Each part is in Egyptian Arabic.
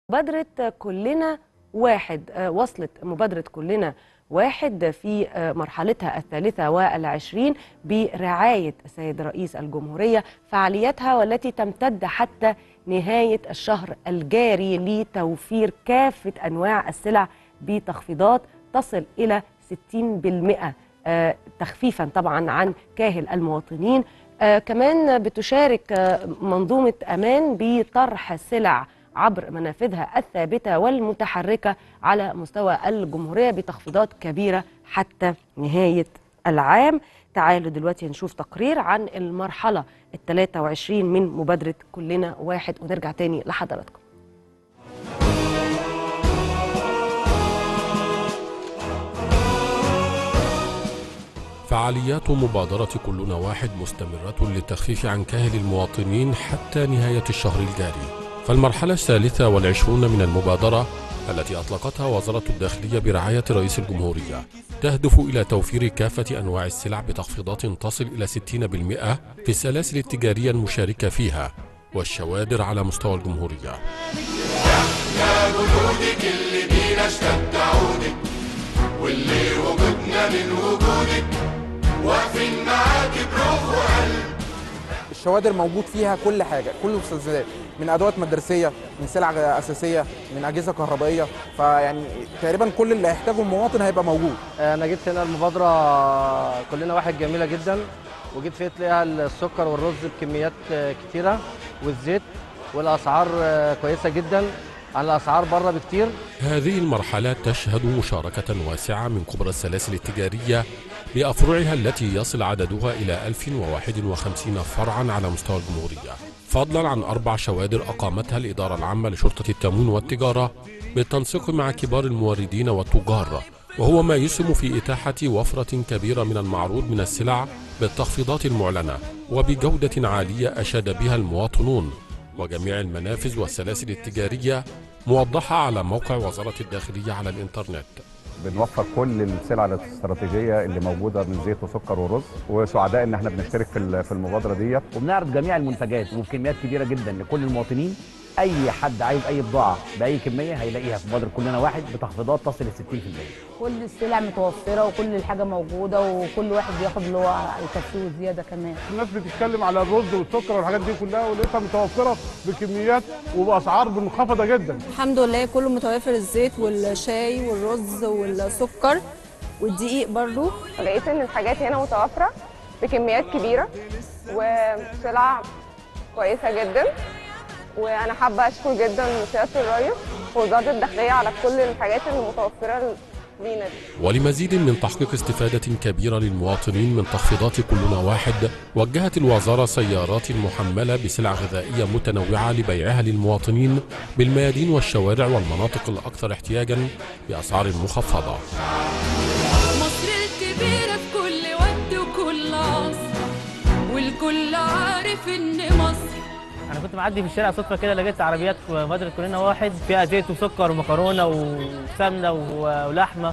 مبادرة كلنا واحد آه، وصلت مبادرة كلنا واحد في آه، مرحلتها الثالثة والعشرين برعاية السيد رئيس الجمهورية فعالياتها والتي تمتد حتى نهاية الشهر الجاري لتوفير كافة أنواع السلع بتخفيضات تصل إلى 60% آه، تخفيفا طبعا عن كاهل المواطنين آه، كمان بتشارك آه، منظومة أمان بطرح سلع عبر منافذها الثابتة والمتحركة على مستوى الجمهورية بتخفيضات كبيرة حتى نهاية العام تعالوا دلوقتي نشوف تقرير عن المرحلة ال 23 من مبادرة كلنا واحد ونرجع تاني لحضراتكم فعاليات مبادرة كلنا واحد مستمرة للتخفيف عن كاهل المواطنين حتى نهاية الشهر الجاري فالمرحلة الثالثة والعشرون من المبادرة التي أطلقتها وزارة الداخلية برعاية رئيس الجمهورية تهدف إلى توفير كافة أنواع السلع بتخفيضات تصل إلى 60% في السلاسل التجارية المشاركة فيها والشوادر على مستوى الجمهورية يا جدودك اللي بينا اشتد عودك واللي وجودنا من وجودك واقفين معاكي بروح وقلب الشوادر موجود فيها كل حاجه كل المستلزمات من ادوات مدرسيه من سلع اساسيه من اجهزه كهربائيه فيعني تقريبا كل اللي هيحتاجه المواطن هيبقى موجود انا جبت هنا المبادره كلنا واحد جميله جدا وجيت فيها تلاقيها السكر والرز بكميات كتيره والزيت والاسعار كويسه جدا عن الاسعار بره بكتير هذه المرحلة تشهد مشاركة واسعة من كبرى السلاسل التجارية بأفرعها التي يصل عددها إلى 1051 فرعا على مستوى الجمهورية فضلا عن أربع شوادر أقامتها الإدارة العامة لشرطة التموين والتجارة بالتنسيق مع كبار الموردين والتجار وهو ما يسهم في إتاحة وفرة كبيرة من المعروض من السلع بالتخفيضات المعلنة وبجودة عالية أشاد بها المواطنون وجميع المنافذ والسلاسل التجارية موضحة على موقع وزارة الداخلية على الإنترنت بنوفر كل السلع الاستراتيجيه اللي موجوده من زيت وسكر ورز وسعداء ان احنا بنشترك في ال- في المبادره ديت وبنعرض جميع المنتجات وبكميات كبيره جدا لكل المواطنين اي حد عايز اي بضاعه باي كميه هيلاقيها في مبادره كلنا واحد بتخفيضات تصل ل 60% كل السلع متوفرة وكل الحاجة موجودة وكل واحد بياخد اللي هو يكفيه وزيادة كمان الناس بتتكلم على الرز والسكر والحاجات دي كلها ولقيتها متوفره بكميات وباسعار منخفضه جدا الحمد لله كله متوافر الزيت والشاي والرز والسكر والدقيق برضو لقيت ان الحاجات هنا متوفره بكميات كبيره وسلع كويسه جدا وانا حابه اشكر جدا سياده الرئيس ووزاره الداخليه على كل الحاجات المتوفره لينا دي ولمزيد من تحقيق استفادة كبيرة للمواطنين من تخفيضات كلنا واحد وجهت الوزارة سيارات محملة بسلع غذائية متنوعة لبيعها للمواطنين بالميادين والشوارع والمناطق الأكثر احتياجا بأسعار مخفضة مصر الكبيرة في كل وقت وكل عصر والكل عارف إن مصر انا كنت معدي في الشارع صدفه كده لقيت عربيات في مبادره كلنا واحد فيها زيت وسكر ومكرونه وسمنه و- ولحمه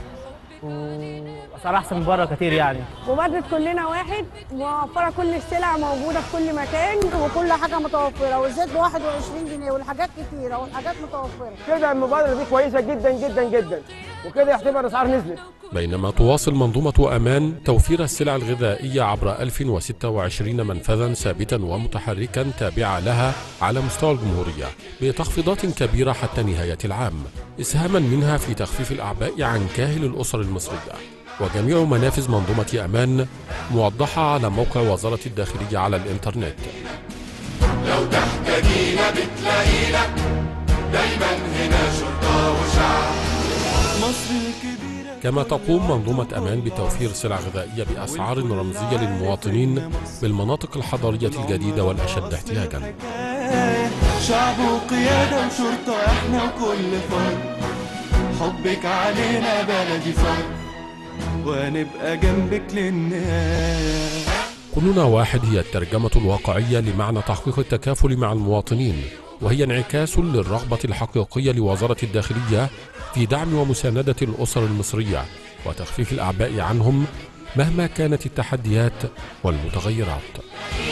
واسعار احسن من بره كتير يعني مبادرة كلنا واحد موفرة كل السلع موجودة في كل مكان وكل حاجة متوفرة والزيت ب 21 جنيه والحاجات كتيرة والحاجات متوفرة كده المبادره دي كويسه جدا جدا جدا وكده يعتبر الاسعار نزلت بينما تواصل منظومة أمان توفير السلع الغذائية عبر 1026 منفذا ثابتا ومتحركا تابعة لها على مستوى الجمهورية بتخفيضات كبيرة حتى نهاية العام إسهاما منها في تخفيف الأعباء عن كاهل الأسر المصرية وجميع منافذ منظومة أمان موضحة على موقع وزارة الداخلية على الإنترنت لو تحتاجينا بتلاقينا دايما هنا شرطه وشعب مصر الكبيرة كما تقوم منظومة أمان بتوفير سلع غذائية بأسعار رمزية للمواطنين بالمناطق الحضرية الجديدة والأشد احتياجاً شعب وقيادة وشرطة احنا وكل فرد حبك علينا بلدي فرد وهنبقى جنبك للنهاية كلنا واحد هي الترجمة الواقعية لمعنى تحقيق التكافل مع المواطنين وهي انعكاس للرغبة الحقيقية لوزارة الداخلية في دعم ومساندة الأسر المصرية وتخفيف الأعباء عنهم مهما كانت التحديات والمتغيرات